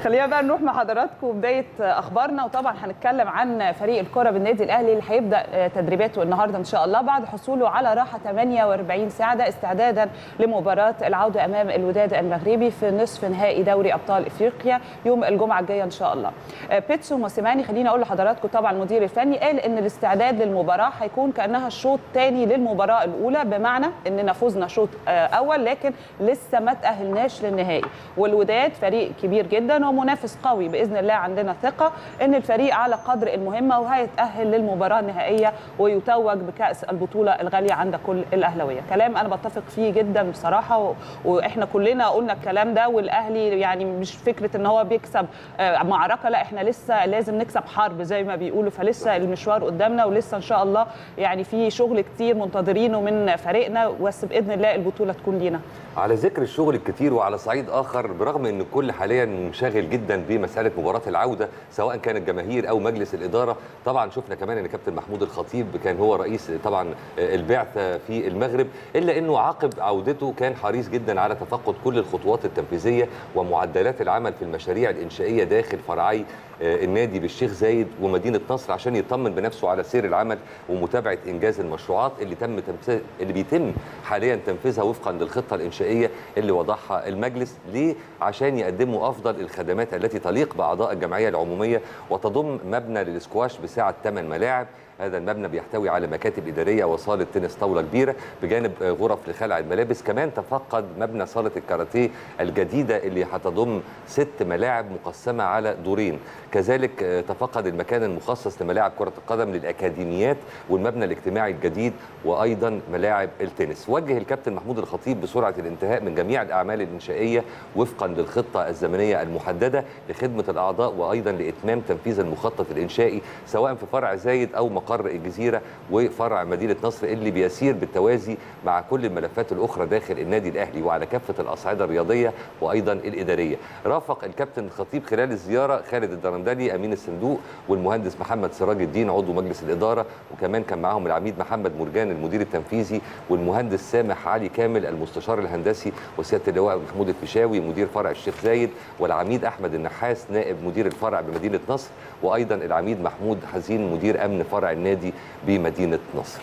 خلينا بقى نروح مع حضراتكم بدايه اخبارنا وطبعا هنتكلم عن فريق الكره بالنادي الاهلي اللي هيبدا تدريباته النهارده ان شاء الله بعد حصوله على راحه 48 ساعه ده استعدادا لمباراه العوده امام الوداد المغربي في نصف نهائي دوري ابطال افريقيا يوم الجمعه الجايه ان شاء الله. بيتسو موسيماني خليني اقول لحضراتكم طبعا المدير الفني قال ان الاستعداد للمباراه هيكون كانها الشوط الثاني للمباراه الاولى بمعنى اننا فزنا شوط اول لكن لسه ما تاهلناش للنهائي والوداد فريق كبير جدا ومنافس قوي باذن الله عندنا ثقه ان الفريق على قدر المهمه وهيتاهل للمباراه النهائيه ويتوج بكاس البطوله الغاليه عند كل الاهلاويه كلام انا بتفق فيه جدا بصراحه و... واحنا كلنا قلنا الكلام ده والاهلي يعني مش فكره ان هو بيكسب معركه لا احنا لسه لازم نكسب حرب زي ما بيقولوا فلسه المشوار قدامنا ولسه ان شاء الله يعني في شغل كتير منتظرينه من فريقنا بس باذن الله البطوله تكون لينا على ذكر الشغل الكتير وعلى صعيد اخر برغم ان الكل حاليا منشغل جدا بمساله مباراه العوده سواء كان الجماهير او مجلس الاداره طبعا شفنا كمان ان كابتن محمود الخطيب كان هو رئيس طبعا البعثه في المغرب الا انه عقب عودته كان حريص جدا على تفقد كل الخطوات التنفيذيه ومعدلات العمل في المشاريع الانشائيه داخل فرعي النادي بالشيخ زايد ومدينه نصر عشان يطمن بنفسه على سير العمل ومتابعه انجاز المشروعات اللي تم تنفيذ اللي بيتم حاليا تنفيذها وفقا للخطه الانشائيه اللي وضعها المجلس ليه عشان يقدموا افضل الخدمات التي تليق باعضاء الجمعيه العموميه وتضم مبنى للسكواش بسعه 8 ملاعب هذا المبنى بيحتوي على مكاتب اداريه وصاله تنس طاوله كبيره بجانب غرف لخلع الملابس كمان تفقد مبنى صاله الكاراتيه الجديده اللي هتضم ست ملاعب مقسمه على دورين كذلك تفقد المكان المخصص لملاعب كره القدم للاكاديميات والمبنى الاجتماعي الجديد وايضا ملاعب التنس وجه الكابتن محمود الخطيب بسرعه الانتهاء من جميع الاعمال الانشائيه وفقا للخطه الزمنيه المحدده لخدمه الاعضاء وايضا لاتمام تنفيذ المخطط الانشائي سواء في فرع زايد او مقر الجزيره وفرع مدينه نصر اللي بيسير بالتوازي مع كل الملفات الاخرى داخل النادي الاهلي وعلى كافه الاصعده الرياضيه وايضا الاداريه. رافق الكابتن الخطيب خلال الزياره خالد الدرندلي امين الصندوق والمهندس محمد سراج الدين عضو مجلس الاداره وكمان كان معاهم العميد محمد مرجان المدير التنفيذي والمهندس سامح علي كامل المستشار الهندسي وسياده اللواء محمود الفيشاوي مدير فرع الشيخ زايد والعميد احمد النحاس نائب مدير الفرع بمدينه نصر وايضا العميد محمود حزين مدير امن فرع النادي بمدينه نصر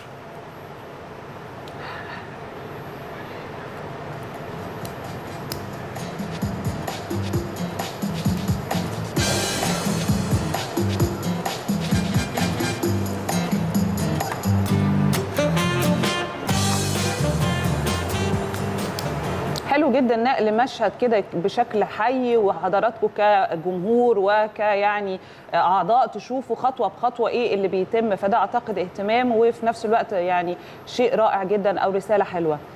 حلو جدا نقل مشهد كده بشكل حي وحضراتكم كجمهور وكيعني اعضاء تشوفوا خطوه بخطوه ايه اللي بيتم فده اعتقد اهتمام وفي نفس الوقت يعني شيء رائع جدا او رساله حلوه